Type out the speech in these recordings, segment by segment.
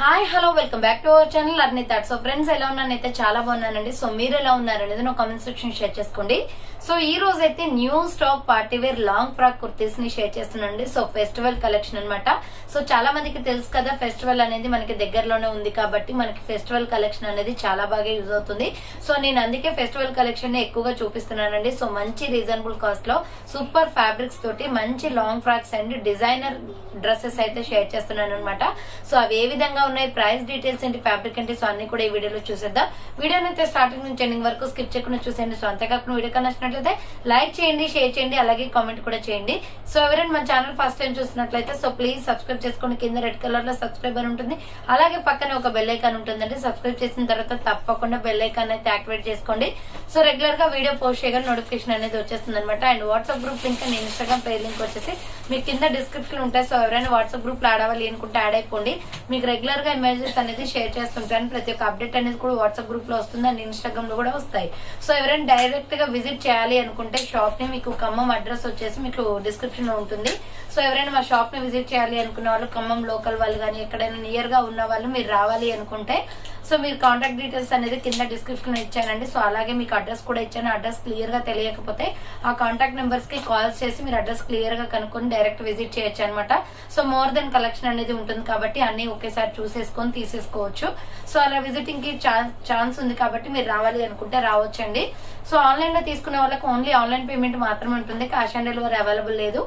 hi hello welcome back to our channel అర్నీ thought so friends ఎలా ఉన్నానైతే చాలా బాగున్నానండి సో మీరు ఎలా ఉన్నారనేది నా కామెంట్ సెక్షన్ షేర్ చేసుకోండి సో ఈ రోజు అయితే new stock party wear long frock kurtis ని షేర్ చేస్తున్నానండి సో ఫెస్టివల్ కలెక్షన్ అన్నమాట సో చాలా మందికి తెలుసు కదా ఫెస్టివల్ అనేది మనకి దగ్గరలోనే ఉంది కాబట్టి మనకి ఫెస్టివల్ కలెక్షన్ అనేది చాలా బాగా యూజ్ అవుతుంది సో నేను అందుకే ఫెస్టివల్ కలెక్షన్ ని ఎక్కువగా చూపిస్తున్నానండి సో మంచి రీజనబుల్ కాస్ట్ లో సూపర్ ఫ్యాబ్రిక్స్ తోటి మంచి long frocks and designer dresses అయితే షేర్ చేస్తున్నాను అనమాట సో అవి ఏ విధంగా ఉన్నాయి ప్రైస్ డీటెయిల్స్ ఏంటి ఫ్యాబ్రిక్ ఏంటి సో అన్ని కూడా ఈ వీడియోలో చూసేద్దాం వీడియోని అయితే స్టార్టింగ్ నుంచి ఎండింగ్ వరకు స్కిప్ చేయకుండా చూసేయండి సో అంతేకాకుండా వీడియో నచ్చినట్లయితే లైక్ చేయండి షేర్ చేయండి అలాగే కామెంట్ కూడా చేయండి సో ఎవరైనా మన ఛానల్ ఫస్ట్ టైం చూసినట్లయితే సో ప్లీజ్ సబ్స్క్రైబ్ చేసుకోండి కింద రెడ్ కలర్ లో సబ్స్క్రైబ్ అని ఉంటుంది అలాగే పక్కనే ఒక బెల్ ఐకాన్ ఉంటుందండి సబ్స్క్రైబ్ చేసిన తర్వాత తప్పకుండా బెల్ ఐకాన్ అయితే యాక్టివేట్ చేసుకోండి సో రెగ్యులర్ గా వీడియో పోస్ట్ చేయగానే నోటిఫికేషన్ అనేది వచ్చేస్తుంది అనమాట and WhatsApp group link and Instagram page link వచ్చేసి మీకు కింద డిస్క్రిప్షన్ ఉంటాయి సో ఎవరైనా వాట్సాప్ గ్రూప్ లో యాడ్ అవ్వాలి అనుకుంటే యాడ్ అయిపోండి మీకు రెగ్యులర్ గా ఇమేజెస్ అనేది షేర్ చేస్తుంటాను ప్రతి ఒక్క అప్డేట్ అనేది కూడా వాట్సాప్ గ్రూప్ లో వస్తుంది అండ్ ఇన్స్టాగ్రామ్ లో కూడా వస్తాయి సో ఎవరైనా డైరెక్ట్ గా విజిట్ చేయాలి అనుకుంటే షాప్ ని మీకు ఖమ్మం అడ్రస్ వచ్చేసి మీకు డిస్క్రిప్షన్ లో ఉంటుంది సో ఎవరైనా మా షాప్ ని విజిట్ చేయాలి అనుకున్న వాళ్ళు ఖమ్మం లోకల్ వాళ్ళు కానీ ఎక్కడైనా నియర్ గా ఉన్న వాళ్ళు మీరు రావాలి అనుకుంటే సో మీరు కాంటాక్ట్ డీటెయిల్స్ అనేది కింద డిస్క్రిప్షన్ లో ఇచ్చానండి సో అలాగే మీకు అడ్రస్ కూడా ఇచ్చాను అడ్రస్ క్లియర్ గా తెలియకపోతే ఆ కాంటాక్ట్ నెంబర్స్ కి కాల్ చేసి మీరు అడ్రస్ క్లియర్ గా కనుక్కొని డైరెక్ట్ విజిట్ చేయొచ్చు అనమాట సో మోర్ దెన్ కలెక్షన్ అనేది ఉంటుంది కాబట్టి అన్ని ఒకేసారి చూసేసుకొని తీసేసుకోవచ్చు సో అలా విజిటింగ్ కి ఛాన్స్ ఉంది కాబట్టి మీరు రావాలి అనుకుంటే రావచ్చండి సో ఆన్లైన్ లో తీసుకునే వాళ్ళకి ఓన్లీ ఆన్లైన్ పేమెంట్ మాత్రమే ఉంటుంది క్యాష్ ఆన్ డెలివరీ అవైలబుల్ లేదు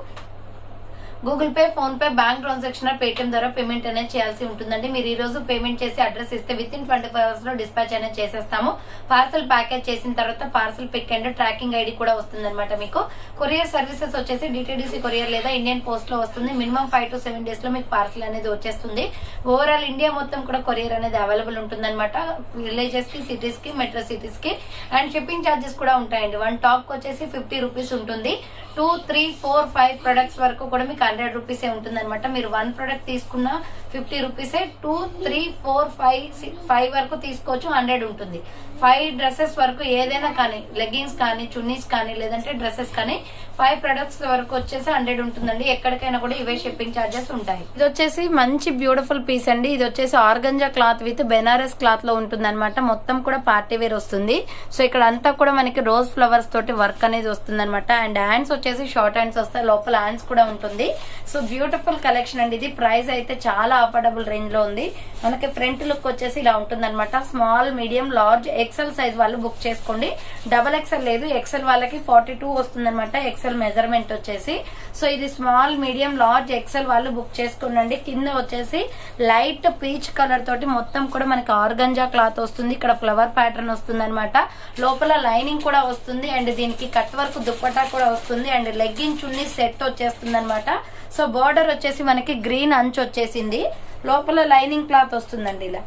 Google Pay PhonePe bank transaction Paytm ద్వారా పేమెంట్ అనేది చేయాల్సి ఉంటుందండి మీరు ఈ రోజు పేమెంట్ చేసి అడ్రస్ ఇస్తే within twenty five hours లో డిస్పాచ్ అనేది చేసేస్తాము పార్సల్ ప్యాకేజ్ చేసిన తర్వాత parcel pick and tracking ID కూడా వస్తుంది మీకు కొరియర్ సర్వీసెస్ వచ్చేసి డిటిడిసి కొరియర్ లేదా ఇండియన్ పోస్ట్ లో వస్తుంది minimum five to seven days లో మీకు పార్సల్ అనేది వచ్చేస్తుంది ఓవరాల్ ఇండియా మొత్తం కూడా కొరియర్ అనేది అవైలబుల్ ఉంటుంది అనమాట విలేజెస్ కి సిటీస్ కి మెట్రో సిటీస్ కి అండ్ షిప్పింగ్ ఛార్జెస్ కూడా ఉంటాయండి వన్ టాప్ వచ్చేసి ఫిఫ్టీ రూపీస్ ఉంటుంది two three four five products వరకు కూడా మీకు హండ్రెడ్ రూపీస్ ఉంటుంది అనమాట మీరు వన్ ప్రొడక్ట్ తీసుకున్న ఫిఫ్టీ రూపీసే two three four five five వరకు తీసుకోవచ్చు హండ్రెడ్ ఉంటుంది ఫైవ్ డ్రెస్సెస్ వరకు ఏదైనా కానీ లెగ్గిన్స్ కానీ చున్నీస్ కానీ లేదంటే డ్రెస్సెస్ కానీ ఫైవ్ ప్రొడక్ట్స్ వరకు వచ్చేసి హండ్రెడ్ ఉంటుందండి ఎక్కడికైనా కూడా ఇవే షిప్పింగ్ ఛార్జెస్ ఉంటాయి ఇది వచ్చేసి మంచి బ్యూటిఫుల్ పీస్ అండి ఇది వచ్చేసి organza cloth with Banaras cloth లో ఉంటుంది అనమాట మొత్తం కూడా పార్టీ వేర్ వస్తుంది సో ఇక్కడ అంతా కూడా మనకి రోజ్ ఫ్లవర్స్ తోటి వర్క్ అనేది వస్తుంది అనమాట అండ్ హ్యాండ్స్ వచ్చేసి షార్ట్ హ్యాండ్స్ వస్తాయి లోపల హ్యాండ్స్ కూడా ఉంటుంది సో బ్యూటిఫుల్ కలెక్షన్ అండి ఇది ప్రైస్ అయితే చాలా అఫోర్డబుల్ రేంజ్ లో ఉంది మనకి ఫ్రంట్ లుక్ వచ్చేసి ఇలా ఉంటుంది small medium large XL size వాళ్ళు బుక్ చేసుకోండి డబల్ ఎక్సెల్ లేదు ఎక్సెల్ వాళ్ళకి ఫార్టీ టూ వస్తుంది అనమాట ఎక్సెల్ మెజర్మెంట్ వచ్చేసి సో ఇది స్మాల్ మీడియం లార్జ్ ఎక్సెల్ వాళ్ళు బుక్ చేసుకోండి కింద వచ్చేసి లైట్ పీచ్ కలర్ తోటి మొత్తం కూడా మనకి ఆర్గంజా క్లాత్ వస్తుంది ఇక్కడ ఫ్లవర్ ప్యాటర్న్ వస్తుంది అనమాట లోపల లైనింగ్ కూడా వస్తుంది అండ్ దీనికి కట్ వర్క్ దుప్పటా కూడా వస్తుంది అండ్ లెగ్గిన్ చున్నీ సెట్ వచ్చేస్తుంది అనమాట సో బార్డర్ వచ్చేసి మనకి గ్రీన్ అంచు వచ్చేసింది లోపల లైనింగ్ క్లాత్ వస్తుందండి ఇలా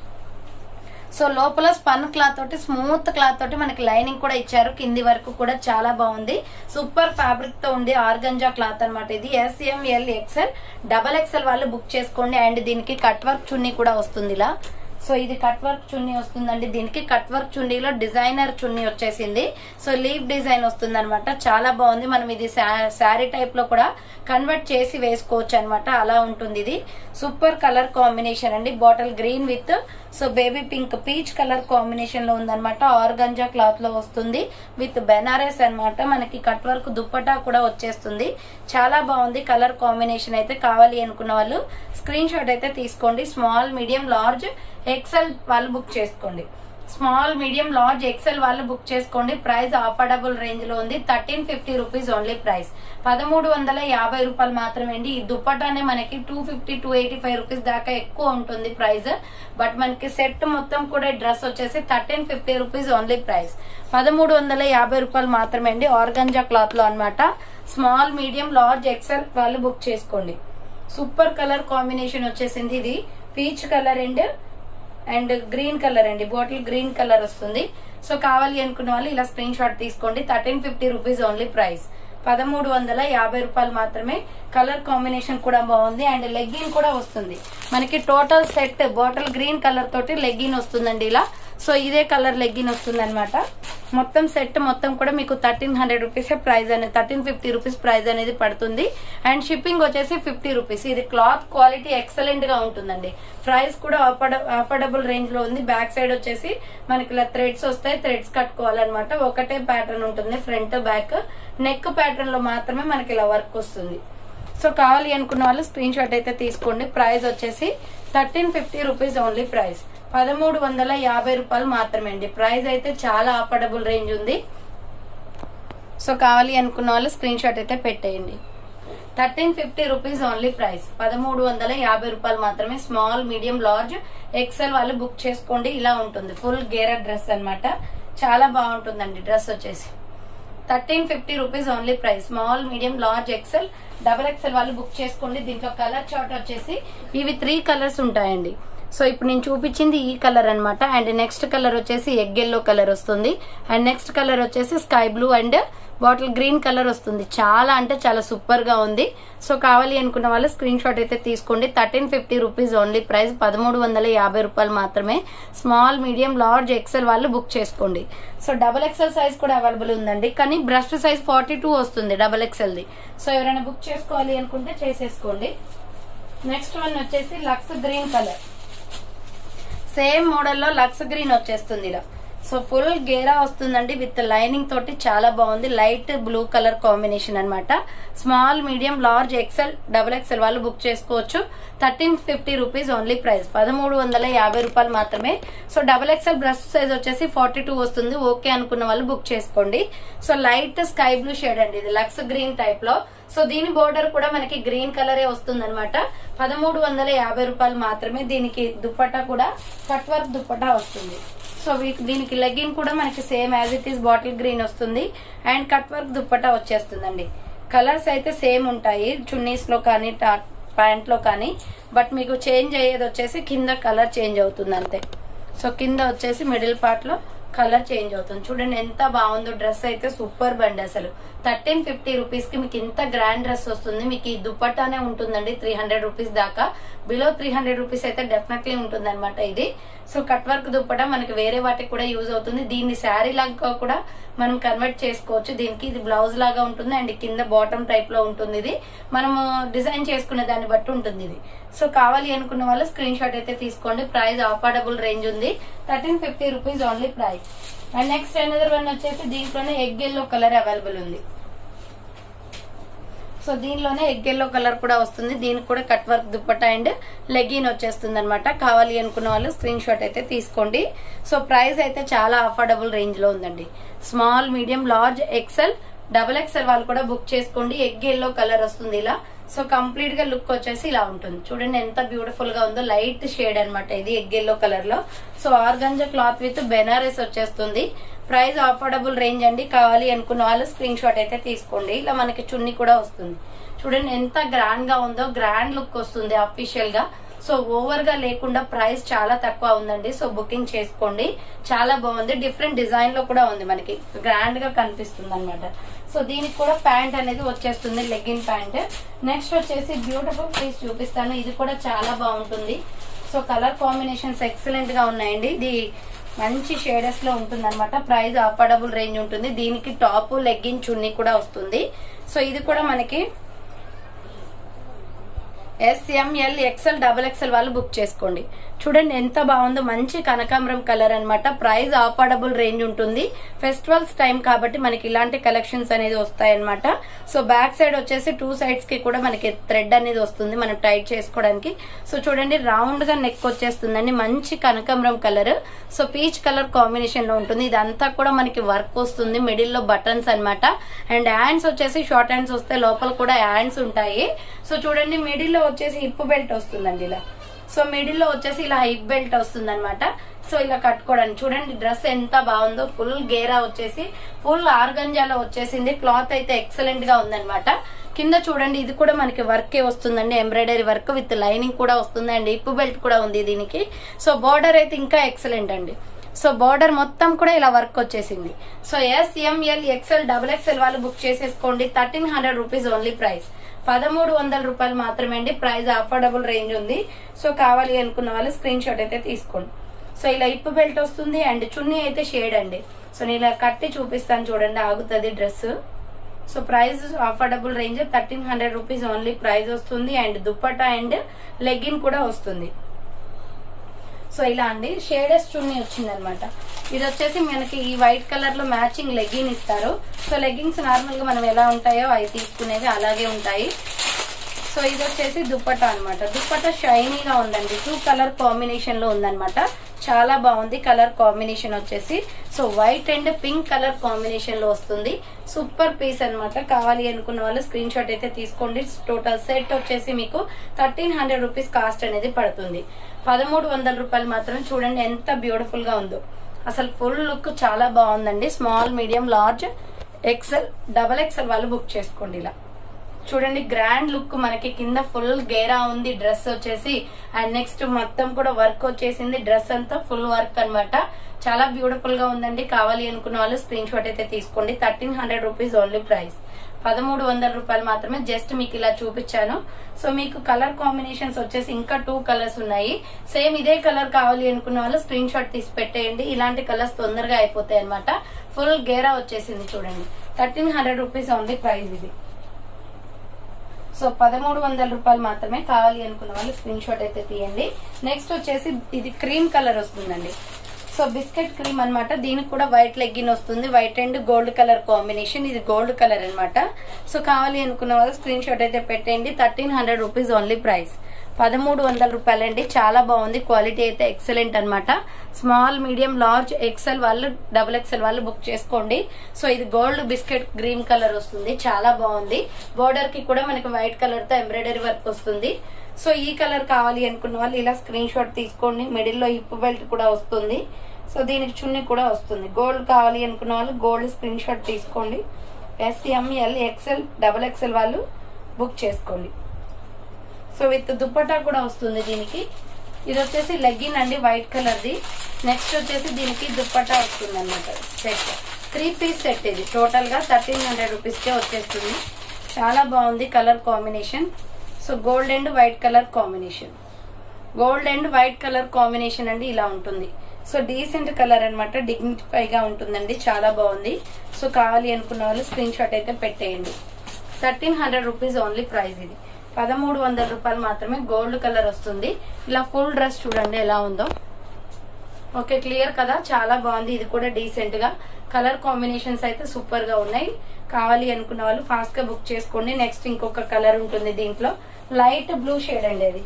సో లోపల స్పన్ క్లాత్ తోటి స్మూత్ క్లాత్ తోటి మనకి లైనింగ్ కూడా ఇచ్చారు కింది వరకు కూడా చాలా బాగుంది సూపర్ ఫ్యాబ్రిక్ తో ఉంది ఆర్గంజా క్లాత్ అనమాట ఇది ఎస్ఎంఎల్ ఎక్స్ఎల్ డబల్ ఎక్స్ఎల్ వాళ్ళు బుక్ చేసుకోండి అండ్ దీనికి కట్ వర్క్ చున్నీ కూడా వస్తుంది ఇలా సో ఇది కట్ వర్క్ చున్నీ వస్తుందండి దీనికి కట్ వర్క్ చున్నీలో డిజైనర్ చున్నీ వచ్చేసింది సో లీవ్ డిజైన్ వస్తుంది అనమాట చాలా బాగుంది మనం ఇది శారీ టైప్ లో కూడా కన్వర్ట్ చేసి వేసుకోవచ్చు అనమాట అలా ఉంటుంది ఇది సూపర్ కలర్ కాంబినేషన్ అండి bottle green with so baby pink peach colour combination లో ఉందన్నమాట ఆర్గంజా క్లాత్ లో వస్తుంది విత్ బెనారస్ అనమాట మనకి కట్ వర్క్ దుప్పటా కూడా వచ్చేస్తుంది చాలా బాగుంది కలర్ కాంబినేషన్ అయితే కావాలి అనుకున్న వాళ్ళు స్క్రీన్ షాట్ అయితే తీసుకోండి స్మాల్ మీడియం లార్జ్ ఎక్సెల్ వాళ్ళు బుక్ చేసుకోండి స్మాల్ మీడియం లార్జ్ ఎక్సెల్ వాళ్ళు బుక్ చేసుకోండి ప్రైస్ అఫోర్డబుల్ రేంజ్ లో ఉంది thirteen fifty rupees only price పదమూడు వందల యాభై రూపాయలు మాత్రమే అండి ఈ దుప్పటానే మనకి two fifty two eighty five rupees దాకా ఎక్కువ ఉంటుంది ప్రైస్ బట్ మనకి సెట్ మొత్తం కూడా డ్రెస్ వచ్చేసి thirteen fifty rupees only price పదమూడు వందల యాభై రూపాయలు మాత్రమే అండి ఆర్గంజా క్లాత్ లో అనమాట స్మాల్ మీడియం లార్జ్ ఎక్సెల్ వాళ్ళు బుక్ చేసుకోండి సూపర్ కలర్ కాంబినేషన్ వచ్చేసింది ఇది peach colour and and green colour అండి బాటిల్ గ్రీన్ కలర్ వస్తుంది సో కావాలి అనుకున్న వాళ్ళు ఇలా స్క్రీన్ షాట్ తీసుకోండి thirteen fifty rupees only price పదమూడు వందల యాభై రూపాయలు మాత్రమే కలర్ కాంబినేషన్ కూడా బాగుంది అండ్ లెగ్గిన్ కూడా వస్తుంది మనకి total set bottle green colour తోటి లెగ్గిన్ వస్తుందండి ఇలా సో ఇదే కలర్ లెగ్గిన్ వస్తుంది అనమాట మొత్తం సెట్ మొత్తం కూడా మీకు థర్టీన్ హండ్రెడ్ రూపీస్ ప్రైస్ అనేది థర్టీన్ ఫిఫ్టీ రూపీస్ ప్రైస్ అనేది పడుతుంది అండ్ షిప్పింగ్ వచ్చేసి ఫిఫ్టీ రూపీస్ ఇది క్లాత్ క్వాలిటీ ఎక్సలెంట్ గా ఉంటుందండి ప్రైస్ కూడా అఫోర్డబుల్ రేంజ్ లో ఉంది బ్యాక్ సైడ్ వచ్చేసి మనకి ఇలా థ్రెడ్స్ వస్తాయి థ్రెడ్స్ కట్టుకోవాలన్నమాట ఒకటే ప్యాటర్న్ ఉంటుంది ఫ్రంట్ బ్యాక్ నెక్ ప్యాటర్న్ లో మాత్రమే మనకి ఇలా వర్క్ వస్తుంది సో కావాలి అనుకున్న వాళ్ళు స్క్రీన్ షాట్ అయితే తీసుకోండి ప్రైస్ వచ్చేసి thirteen fifty rupees only price పదమూడు వందల యాభై రూపాయలు మాత్రమే అండి ప్రైస్ అయితే చాలా అఫోర్డబుల్ రేంజ్ ఉంది సో కావాలి అనుకున్న వాళ్ళు స్క్రీన్ షాట్ అయితే పెట్టేయండి thirteen fifty rupees only price పదమూడు వందల యాభై రూపాయలు మాత్రమే స్మాల్ మీడియం లార్జ్ ఎక్సెల్ వాళ్ళు బుక్ చేసుకోండి ఇలా ఉంటుంది ఫుల్ గేరా డ్రెస్ అన్నమాట చాలా బాగుంటుందండి డ్రెస్ వచ్చేసి thirteen fifty rupees only price small medium large XL double XL వాళ్ళు బుక్ చేసుకోండి దీంట్లో కలర్ చార్ట్ వచ్చేసి ఇవి త్రీ కలర్స్ ఉంటాయండి సో ఇప్పుడు నేను చూపించింది ఈ కలర్ అన్నమాట అండ్ నెక్స్ట్ కలర్ వచ్చేసి ఎగ్ ఎల్లో కలర్ వస్తుంది అండ్ నెక్స్ట్ కలర్ వచ్చేసి sky blue and bottle green colour వస్తుంది చాలా అంటే చాలా సూపర్ గా ఉంది సో కావాలి అనుకున్న వాళ్ళు స్క్రీన్ షాట్ అయితే తీసుకోండి thirteen fifty rupees only price పదమూడు వందల యాభై రూపాయలు మాత్రమే స్మాల్ మీడియం లార్జ్ ఎక్సెల్ వాళ్ళు బుక్ చేసుకోండి సో డబల్ ఎక్సెల్ సైజ్ కూడా అవైలబుల్ ఉందండి కానీ బ్రష్ సైజ్ ఫార్టీ టూ వస్తుంది డబల్ ఎక్సెల్ ది సో ఎవరైనా బుక్ చేసుకోవాలి అనుకుంటే చేసేసుకోండి నెక్స్ట్ వన్ వచ్చేసి లక్స్ గ్రీన్ కలర్ సేమ్ మోడల్లో లక్స్ గ్రీన్ వచ్చేస్తుంది ఇలా సో ఫుల్ గేరా వస్తుందండి విత్ లైనింగ్ తోటి చాలా బాగుంది లైట్ బ్లూ కలర్ కాంబినేషన్ అన్నమాట small medium large XL double XL వాళ్ళు బుక్ చేసుకోవచ్చు thirteen fifty rupees only price పదమూడు వందల యాభై రూపాయలు మాత్రమే సో డబుల్ ఎక్సెల్ బ్రష్ సైజ్ వచ్చేసి ఫార్టీ టూ వస్తుంది ఓకే అనుకున్న వాళ్ళు బుక్ చేసుకోండి so light sky blue shade అండి ఇది లక్స్ గ్రీన్ టైప్ లో సో దీని బోర్డర్ కూడా మనకి గ్రీన్ కలరే వస్తుంది అనమాట పదమూడు వందల యాభై రూపాయలు మాత్రమే దీనికి దుప్పట్టా కూడా కట్ వర్క్ దుప్పట్టా వస్తుంది సో వీటి దీనికి లెగ్గిన్ కూడా మనకి same as it is bottle green వస్తుంది అండ్ కట్ వర్క్ దుప్పట్టా వచ్చేస్తుందండి కలర్స్ అయితే సేమ్ ఉంటాయి చున్నీస్ లో కానీ ప్యాంట్ లో కానీ బట్ మీకు చేంజ్ అయ్యేది వచ్చేసి కింద కలర్ చేంజ్ అవుతుంది అంతే సో కింద వచ్చేసి మిడిల్ పార్ట్ లో కలర్ చేంజ్ అవుతుంది చూడండి ఎంత బాగుందో డ్రెస్ అయితే సూపర్ బండి అసలు థర్టీన్ ఫిఫ్టీ రూపీస్ కి మీకు ఇంత గ్రాండ్ డ్రెస్ వస్తుంది మీకు ఈ దుప్పట్టానే ఉంటుందండి త్రీ హండ్రెడ్ రూపీస్ దాకా బిలో త్రీ హండ్రెడ్ రూపీస్ అయితే డెఫినెట్లీ ఉంటుంది అనమాట ఇది సో కట్ వర్క్ దుప్పట మనకి వేరే వాటికి కూడా యూజ్ అవుతుంది దీన్ని శారీ లాగా కూడా మనం కన్వర్ట్ చేసుకోవచ్చు దీనికి ఇది బ్లౌజ్ లాగా ఉంటుంది అండ్ కింద బాటమ్ టైప్ లో ఉంటుంది ఇది మనము డిజైన్ చేసుకునే దాన్ని బట్టి ఉంటుంది ఇది సో కావాలి అనుకున్న వాళ్ళు స్క్రీన్ షాట్ అయితే తీసుకోండి ప్రైస్ అఫోర్డబుల్ రేంజ్ ఉంది thirteen fifty rupees only price and next another one వచ్చేసి దీంట్లోనే ఎగ్ ఎల్లో కలర్ అవైలబుల్ ఉంది సో దీనిలోనే ఎగ్ ఎల్లో కలర్ కూడా వస్తుంది దీనికి కూడా cut work dupatta and legging వచ్చేస్తుంది అనమాట కావాలి అనుకున్న వాళ్ళు స్క్రీన్ షాట్ అయితే తీసుకోండి సో ప్రైస్ అయితే చాలా అఫోర్డబుల్ రేంజ్ లో ఉందండి small medium large XL double XL వాళ్ళు కూడా బుక్ చేసుకోండి ఎగ్ ఎల్లో కలర్ వస్తుంది ఇలా సో కంప్లీట్ గా లుక్ వచ్చేసి ఇలా ఉంటుంది చూడండి ఎంత బ్యూటిఫుల్ గా ఉందో లైట్ షేడ్ అన్నమాట ఇది ఎగ్ ఎల్లో కలర్ లో so organza cloth with Banaras వచ్చేస్తుంది ప్రైస్ అఫోర్డబుల్ రేంజ్ అండి కావాలి అనుకున్న వాళ్ళు స్క్రీన్ షాట్ అయితే తీసుకోండి ఇలా మనకి చున్నీ కూడా వస్తుంది చూడండి ఎంత గ్రాండ్ గా ఉందో గ్రాండ్ లుక్ వస్తుంది అఫీషియల్ గా సో ఓవర్ గా లేకుండా ప్రైస్ చాలా తక్కువ ఉందండి సో బుకింగ్ చేసుకోండి చాలా బాగుంది డిఫరెంట్ డిజైన్ లో కూడా ఉంది మనకి గ్రాండ్ గా కనిపిస్తుంది అనమాట సో దీనికి కూడా ప్యాంట్ అనేది వచ్చేస్తుంది లెగ్గిన్ ప్యాంట్ నెక్స్ట్ వచ్చేసి బ్యూటిఫుల్ పీస్ చూపిస్తాను ఇది కూడా చాలా బాగుంటుంది సో కలర్ కాంబినేషన్స్ ఎక్సలెంట్ గా ఉన్నాయండి ఇది మంచి షేడర్స్ లో ఉంటుంది అనమాట ప్రైస్ అఫోర్డబుల్ రేంజ్ ఉంటుంది దీనికి టాప్ లెగ్గిన్ చున్నీ కూడా వస్తుంది సో ఇది కూడా మనకి ఎస్ఎంఎల్ ఎక్సెల్ డబుల్ ఎక్సెల్ వాళ్ళు బుక్ చేసుకోండి చూడండి ఎంత బాగుందో మంచి కనకాంబరం కలర్ అన్నమాట ప్రైస్ అఫోర్డబుల్ రేంజ్ ఉంటుంది ఫెస్టివల్స్ టైం కాబట్టి మనకి ఇలాంటి కలెక్షన్స్ అనేది వస్తాయన్నమాట సో బ్యాక్ సైడ్ వచ్చేసి టూ సైడ్స్ కి కూడా మనకి థ్రెడ్ అనేది వస్తుంది మనం టైట్ చేసుకోవడానికి సో చూడండి రౌండ్ గా నెక్ వచ్చేస్తుందండి మంచి కనకాంబరం colour so peach colour combination లో ఉంటుంది ఇదంతా కూడా మనకి వర్క్ వస్తుంది మిడిల్ లో బటన్స్ అన్నమాట అండ్ హ్యాండ్స్ వచ్చేసి షార్ట్ హ్యాండ్స్ వస్తే లోపల కూడా హ్యాండ్స్ ఉంటాయి సో చూడండి మిడిల్ లో వచ్చేసి హిప్ బెల్ట్ వస్తుందండి ఇలా సో మిడిల్ లో వచ్చేసి ఇలా హిప్ బెల్ట్ వస్తుంది అనమాట సో ఇలా కట్టుకోవడానికి చూడండి డ్రెస్ ఎంత బాగుందో ఫుల్ గేరా వచ్చేసి ఫుల్ ఆర్గంజాలో వచ్చేసింది క్లాత్ అయితే ఎక్సలెంట్ గా ఉందన్నమాట కింద చూడండి ఇది కూడా మనకి వర్కే వస్తుందండి ఎంబ్రాయిడరీ వర్క్ విత్ లైనింగ్ కూడా వస్తుంది అండ్ హిప్ బెల్ట్ కూడా ఉంది దీనికి సో బార్డర్ అయితే ఇంకా ఎక్సలెంట్ అండి సో బార్డర్ మొత్తం కూడా ఇలా వర్క్ వచ్చేసింది so S M L XL double XL వాళ్ళు బుక్ చేసేసుకోండి thirteen hundred rupees only price పదమూడు వందల రూపాయలు మాత్రమే అండి ప్రైస్ అఫోర్డబుల్ రేంజ్ ఉంది సో కావాలి అనుకున్న వాళ్ళు స్క్రీన్ షాట్ అయితే తీసుకోండి సో ఇలా ఇప్పు బెల్ట్ వస్తుంది అండ్ చున్నీ అయితే షేడ్ అండి సో నేను ఇలా కట్టి చూపిస్తాను చూడండి ఆగుతుంది dress so price affordable range thirteen hundred rupees only price వస్తుంది అండ్ దుప్పటా అండ్ లెగ్గిన్ కూడా వస్తుంది సో ఇలా అండి షేడెస్ చున్నీ వచ్చింది అనమాట ఇది వచ్చేసి మనకి ఈ వైట్ కలర్ లో మ్యాచింగ్ లెగ్గిన్ ఇస్తారు సో లెగ్గిన్స్ నార్మల్ గా మనం ఎలా ఉంటాయో అవి తీసుకునేవి అలాగే ఉంటాయి సో ఇది వచ్చేసి దుప్పటా అన్నమాట దుప్పటా షైనీగా ఉందండి టూ కలర్ కాంబినేషన్ లో ఉందన్నమాట చాలా బాగుంది కలర్ కాంబినేషన్ వచ్చేసి so white and pink colour combination లో వస్తుంది సూపర్ పీస్ అన్నమాట కావాలి అనుకున్న వాళ్ళు స్క్రీన్ షాట్ అయితే తీసుకోండి టోటల్ సెట్ వచ్చేసి మీకు థర్టీన్ హండ్రెడ్ రూపీస్ కాస్ట్ అనేది పడుతుంది పదమూడు వందల రూపాయలు మాత్రం చూడండి ఎంత బ్యూటిఫుల్ గా ఉందో అసలు ఫుల్ లుక్ చాలా బాగుందండి small medium large XL double XL వాళ్ళు బుక్ చేసుకోండి ఇలా చూడండి గ్రాండ్ లుక్ మనకి కింద ఫుల్ గేరా ఉంది డ్రెస్ వచ్చేసి అండ్ నెక్స్ట్ మొత్తం కూడా వర్క్ వచ్చేసింది డ్రెస్ అంతా ఫుల్ వర్క్ అన్నమాట చాలా బ్యూటిఫుల్ గా ఉందండి కావాలి అనుకున్న వాళ్ళు స్క్రీన్ షాట్ అయితే తీసుకోండి thirteen hundred rupees only price పదమూడు వందల రూపాయలు మాత్రమే జస్ట్ మీకు ఇలా చూపించాను సో మీకు కలర్ కాంబినేషన్స్ వచ్చేసి ఇంకా టూ కలర్స్ ఉన్నాయి సేమ్ ఇదే కలర్ కావాలి అనుకున్న వాళ్ళు స్క్రీన్ షాట్ తీసి పెట్టేయండి ఇలాంటి కలర్స్ తొందరగా అయిపోతాయి అనమాట ఫుల్ గేరా వచ్చేసింది చూడండి thirteen hundred rupees only price ఇది సో పదమూడు వందల రూపాయలు మాత్రమే కావాలి అనుకున్న వాళ్ళు స్క్రీన్ షాట్ అయితే తీయండి నెక్స్ట్ వచ్చేసి ఇది క్రీమ్ కలర్ వస్తుందండి సో బిస్కెట్ క్రీమ్ అన్నమాట దీనికి కూడా వైట్ లెగ్గిన్ వస్తుంది white and gold colour combination ఇది గోల్డ్ కలర్ అన్నమాట సో కావాలి అనుకున్న వాళ్ళు స్క్రీన్ షాట్ అయితే పెట్టండి thirteen hundred rupees only price పదమూడు వందల రూపాయలండి చాలా బాగుంది క్వాలిటీ అయితే ఎక్సలెంట్ అన్నమాట స్మాల్ మీడియం లార్జ్ ఎక్సెల్ వాళ్ళు డబుల్ ఎక్సెల్ వాళ్ళు బుక్ చేసుకోండి సో ఇది గోల్డ్ బిస్కెట్ గ్రీన్ కలర్ వస్తుంది చాలా బాగుంది బోర్డర్ కి కూడా మనకి వైట్ కలర్ తో ఎంబ్రాయిడరీ వర్క్ వస్తుంది సో ఈ కలర్ కావాలి అనుకున్న వాళ్ళు ఇలా స్క్రీన్ షాట్ తీసుకోండి మిడిల్ లో హిప్ బెల్ట్ కూడా వస్తుంది సో దీనికి చున్నీ కూడా వస్తుంది గోల్డ్ కావాలి అనుకున్న వాళ్ళు గోల్డ్ స్క్రీన్ షాట్ తీసుకోండి ఎస్ఎంఎల్ ఎక్సెల్ డబల్ ఎక్సెల్ వాళ్ళు బుక్ చేసుకోండి సో విత్ దుప్పటా కూడా వస్తుంది దీనికి ఇది వచ్చేసి లెగ్గిన్ అండి వైట్ కలర్ ది నెక్స్ట్ వచ్చేసి దీనికి దుప్పటా వస్తుంది అనమాట సెట్ త్రీ పీస్ సెట్ ఇది టోటల్ గా థర్టీన్ హండ్రెడ్ రూపీస్ కే వచ్చేస్తుంది చాలా బాగుంది colour combination so gold and white colour combination gold and white colour combination అండి ఇలా ఉంటుంది సో డీసెంట్ కలర్ అనమాట డిగ్నిఫై గా ఉంటుందండి చాలా బాగుంది సో కావాలి అనుకున్న వాళ్ళు స్క్రీన్ షాట్ అయితే పెట్టేయండి thirteen hundred rupees only price ఇది పదమూడు వందల రూపాయలు మాత్రమే గోల్డ్ కలర్ వస్తుంది ఇలా ఫుల్ డ్రెస్ చూడండి ఎలా ఉందో ఓకే క్లియర్ కదా చాలా బాగుంది ఇది కూడా డీసెంట్ గా కలర్ కాంబినేషన్స్ అయితే సూపర్ గా ఉన్నాయి కావాలి అనుకున్న వాళ్ళు ఫాస్ట్ గా బుక్ చేసుకోండి నెక్స్ట్ ఇంకొక కలర్ ఉంటుంది దీంట్లో లైట్ బ్లూ షేడ్ అండి అది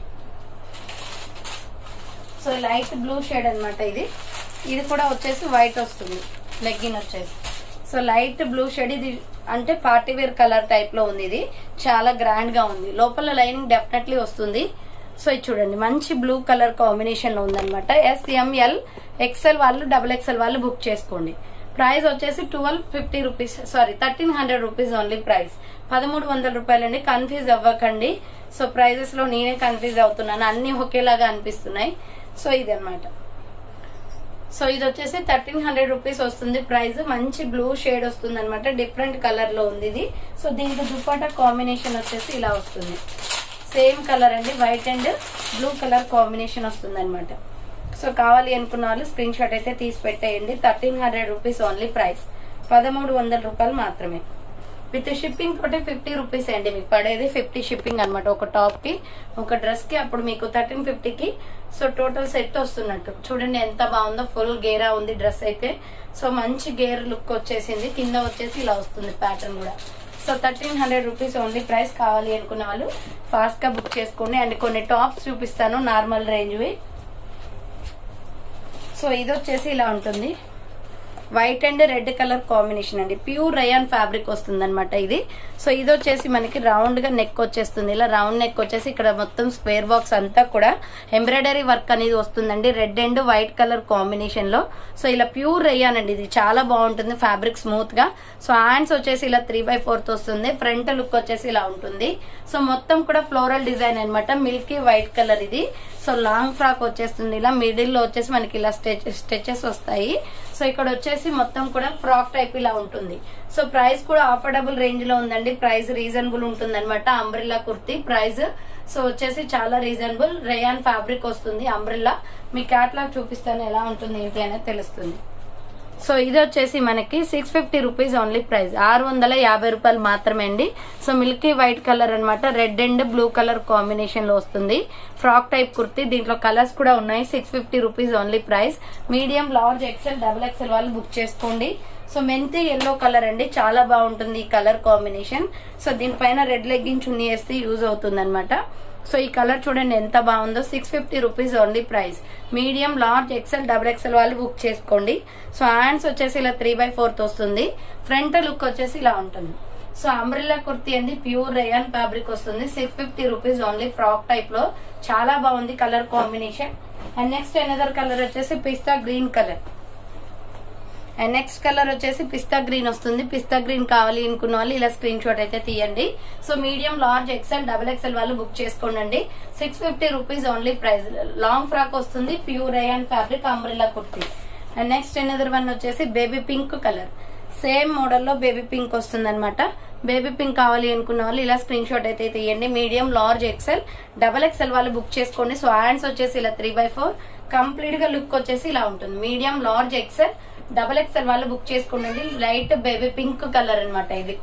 సో లైట్ బ్లూ షేడ్ అన్నమాట ఇది ఇది కూడా వచ్చేసి వైట్ వస్తుంది లెగ్గిన్ వచ్చేసి సో లైట్ బ్లూ షేడ్ ఇది అంటే పార్టీ వేర్ కలర్ టైప్ లో ఉంది ఇది చాలా గ్రాండ్ గా ఉంది లోపల లైనింగ్ డెఫినెట్లీ వస్తుంది సో ఇది చూడండి మంచి బ్లూ కలర్ కాంబినేషన్ లో ఉందన్నమాట ఎస్ఎంఎల్ ఎక్సెల్ వాళ్ళు డబుల్ ఎక్సెల్ వాళ్ళు బుక్ చేసుకోండి ప్రైస్ వచ్చేసి twelve fifty rupees sorry thirteen hundred rupees only price పదమూడు వందల రూపాయలండి కన్ఫ్యూజ్ అవ్వకండి సో ప్రైజెస్ లో నేనే కన్ఫ్యూజ్ అవుతున్నాను అన్ని ఒకేలాగా అనిపిస్తున్నాయి సో ఇది అనమాట సో ఇది వచ్చేసి థర్టీన్ హండ్రెడ్ రూపీస్ వస్తుంది ప్రైస్ మంచి బ్లూ షేడ్ వస్తుంది అనమాట డిఫరెంట్ కలర్ లో ఉంది ఇది సో దీనికి దుప్పట కాంబినేషన్ వచ్చేసి ఇలా వస్తుంది సేమ్ కలర్ అండి white and blue colour combination వస్తుంది అనమాట సో కావాలి అనుకున్న వాళ్ళు స్క్రీన్ షాట్ అయితే తీసి పెట్టేయండి thirteen hundred rupees only price పదమూడు వందల రూపాయలు మాత్రమే విత్ షిప్పింగ్ తోటి ఫిఫ్టీ రూపీస్ అండి మీకు పడేది ఫిఫ్టీ షిప్పింగ్ అనమాట ఒక టాప్ కి ఒక డ్రెస్ కి అప్పుడు మీకు థర్టీన్ ఫిఫ్టీకి సో టోటల్ సెట్ వస్తున్నట్టు చూడండి ఎంత బాగుందో ఫుల్ గేరా ఉంది డ్రెస్ అయితే సో మంచి గేర్ లుక్ వచ్చేసింది కింద వచ్చేసి ఇలా వస్తుంది ప్యాటర్న్ కూడా so thirteen hundred rupees only price కావాలి అనుకున్న వాళ్ళు ఫాస్ట్ గా బుక్ చేసుకోండి అండ్ కొన్ని టాప్స్ చూపిస్తాను నార్మల్ రేంజ్వి సో ఇది వచ్చేసి ఇలా ఉంటుంది white and red colour combination అండి ప్యూర్ రయాన్ ఫ్యాబ్రిక్ వస్తుంది అనమాట ఇది సో ఇది వచ్చేసి మనకి రౌండ్ గా నెక్ వచ్చేస్తుంది ఇలా రౌండ్ నెక్ వచ్చేసి ఇక్కడ మొత్తం స్క్వేర్ బాక్స్ అంతా కూడా ఎంబ్రాయిడరీ వర్క్ అనేది వస్తుందండి red and white colour combination లో సో ఇలా ప్యూర్ రయాన్ అండి ఇది చాలా బాగుంటుంది ఫ్యాబ్రిక్ స్మూత్ గా సో హ్యాండ్స్ వచ్చేసి ఇలా త్రీ బై ఫోర్త్ వస్తుంది ఫ్రంట్ లుక్ వచ్చేసి ఇలా ఉంటుంది సో మొత్తం కూడా ఫ్లోరల్ డిజైన్ అనమాట మిల్కీ వైట్ కలర్ ఇది సో లాంగ్ ఫ్రాక్ వచ్చేస్తుంది ఇలా మిడిల్ లో వచ్చేసి మనకి ఇలా స్టెచెస్ వస్తాయి సో ఇక్కడ వచ్చేసి మొత్తం కూడా ఫ్రాక్ టైప్ ఇలా ఉంటుంది సో ప్రైస్ కూడా ఆఫర్డబుల్ రేంజ్ లో ఉందండి ప్రైస్ రీజనబుల్ ఉంటుంది అనమాట అంబ్రిల్లా కుర్తీ ప్రైస్ సో వచ్చేసి చాలా రీజనబుల్ రేయాన్ ఫ్యాబ్రిక్ వస్తుంది అంబ్రిల్లా మీ క్యాట్లాగ్ చూపిస్తాను ఎలా ఉంటుంది ఏంటి అనేది తెలుస్తుంది సో ఇది వచ్చేసి మనకి six fifty rupees only price ఆరు వందల యాభై రూపాయలు మాత్రమే అండి సో మిల్కీ వైట్ కలర్ అన్నమాట red and blue colour combination లో వస్తుంది ఫ్రాక్ టైప్ కుర్తీ దీంట్లో కలర్స్ కూడా ఉన్నాయి six fifty rupees only price medium large XL double XL వాళ్ళు బుక్ చేసుకోండి సో మెంతి ఎల్లో కలర్ అండి చాలా బాగుంటుంది ఈ కలర్ కాంబినేషన్ సో దీనిపైన రెడ్ లెగ్గింగ్ చున్నీ వేస్తే యూజ్ అవుతుంది సో ఈ కలర్ చూడండి ఎంత బాగుందో six fifty rupees only price medium large XL double XL వాళ్ళు బుక్ చేసుకోండి సో హ్యాండ్స్ వచ్చేసి ఇలా త్రీ బై ఫోర్త్ వస్తుంది ఫ్రంట్ లుక్ వచ్చేసి ఇలా ఉంటుంది సో అంబ్రిల్లా కుర్తీ అండి ప్యూర్ రేయన్ ఫ్యాబ్రిక్ వస్తుంది six fifty rupees only frock type లో చాలా బాగుంది colour combination and next another colour వచ్చేసి పిస్తా green colour and next colour వచ్చేసి పిస్తా గ్రీన్ వస్తుంది పిస్తా గ్రీన్ కావాలి అనుకున్న వాళ్ళు ఇలా స్క్రీన్ షాట్ అయితే తీయండి so medium large XL double XL వాళ్ళు బుక్ చేసుకోండి six fifty rupees only price long frock వస్తుంది pure rayon fabric umbrella kurti and next another one వచ్చేసి బేబీ పింక్ కలర్ సేమ్ మోడల్లో బేబీ పింక్ వస్తుంది అనమాట బేబీ పింక్ కావాలి అనుకున్న వాళ్ళు ఇలా స్క్రీన్ షాట్ అయితే తీయండి medium large XL double XL వాళ్ళు బుక్ చేసుకోండి సో హ్యాండ్స్ వచ్చేసి ఇలా త్రీ బై ఫోర్ కంప్లీట్ గా లుక్ వచ్చేసి ఇలా ఉంటుంది medium large XL double XL వాళ్ళు బుక్ చేసుకోండి లైట్ బేబీ పింక్ కలర్ అన్నమాట ఇది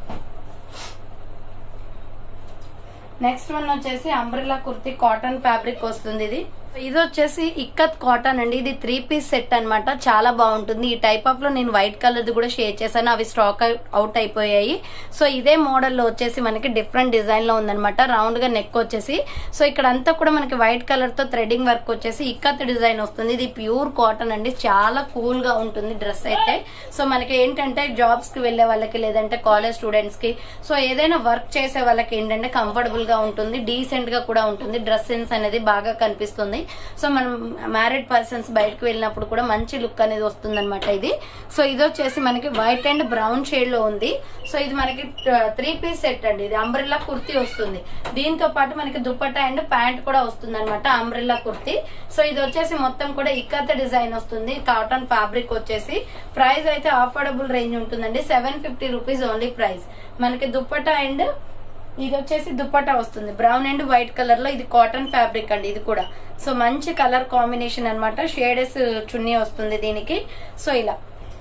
నెక్స్ట్ వన్ వచ్చేసి అంబ్రిల్లా కుర్తీ కాటన్ ఫ్యాబ్రిక్ వస్తుంది ఇది ఇది వచ్చేసి ఇక్కత్ కాటన్ అండి ఇది త్రీ పీస్ సెట్ అన్నమాట చాలా బాగుంటుంది ఈ టైప్ ఆఫ్ లో నేను వైట్ కలర్ కూడా షేర్ చేశాను అవి స్టాక్ అవుట్ అయిపోయాయి సో ఇదే మోడల్ లో వచ్చేసి మనకి డిఫరెంట్ డిజైన్ లో ఉందన్నమాట రౌండ్ గా నెక్ వచ్చేసి సో ఇక్కడ అంతా కూడా మనకి వైట్ కలర్ తో థ్రెడింగ్ వర్క్ వచ్చేసి ఇక్కత్ డిజైన్ వస్తుంది ఇది ప్యూర్ కాటన్ అండి చాలా కూల్ గా ఉంటుంది డ్రెస్ అయితే సో మనకి ఏంటంటే జాబ్స్ కి వెళ్లే వాళ్ళకి లేదంటే కాలేజ్ స్టూడెంట్స్ కి సో ఏదైనా వర్క్ చేసే వాళ్ళకి ఏంటంటే కంఫర్టబుల్ గా ఉంటుంది డీసెంట్ గా కూడా ఉంటుంది డ్రెస్ సెన్స్ అనేది బాగా కనిపిస్తుంది సో మనం మ్యారీడ్ పర్సన్స్ బయటకు వెళ్ళినప్పుడు కూడా మంచి లుక్ అనేది వస్తుంది అనమాట ఇది సో ఇది వచ్చేసి మనకి వైట్ అండ్ బ్రౌన్ షేడ్ లో ఉంది సో ఇది మనకి త్రీ పీస్ సెట్ అండి ఇది అంబ్రిల్లా కుర్తీ వస్తుంది దీంతో పాటు మనకి దుప్పట్టా అండ్ ప్యాంట్ కూడా వస్తుంది అనమాట అంబ్రిల్లా కుర్తీ సో ఇది వచ్చేసి మొత్తం కూడా ఇక్కత డిజైన్ వస్తుంది కాటన్ ఫ్యాబ్రిక్ వచ్చేసి ప్రైస్ అయితే అఫోర్డబుల్ రేంజ్ ఉంటుందండి seven fifty rupees only price మనకి దుప్పట్టా అండ్ ఇది వచ్చేసి దుప్పట్టా వస్తుంది బ్రౌన్ అండ్ వైట్ కలర్ లో ఇది కాటన్ ఫ్యాబ్రిక్ అండి ఇది కూడా సో మంచి కలర్ కాంబినేషన్ అన్నమాట షేడెస్ చున్నీ వస్తుంది దీనికి సో ఇలా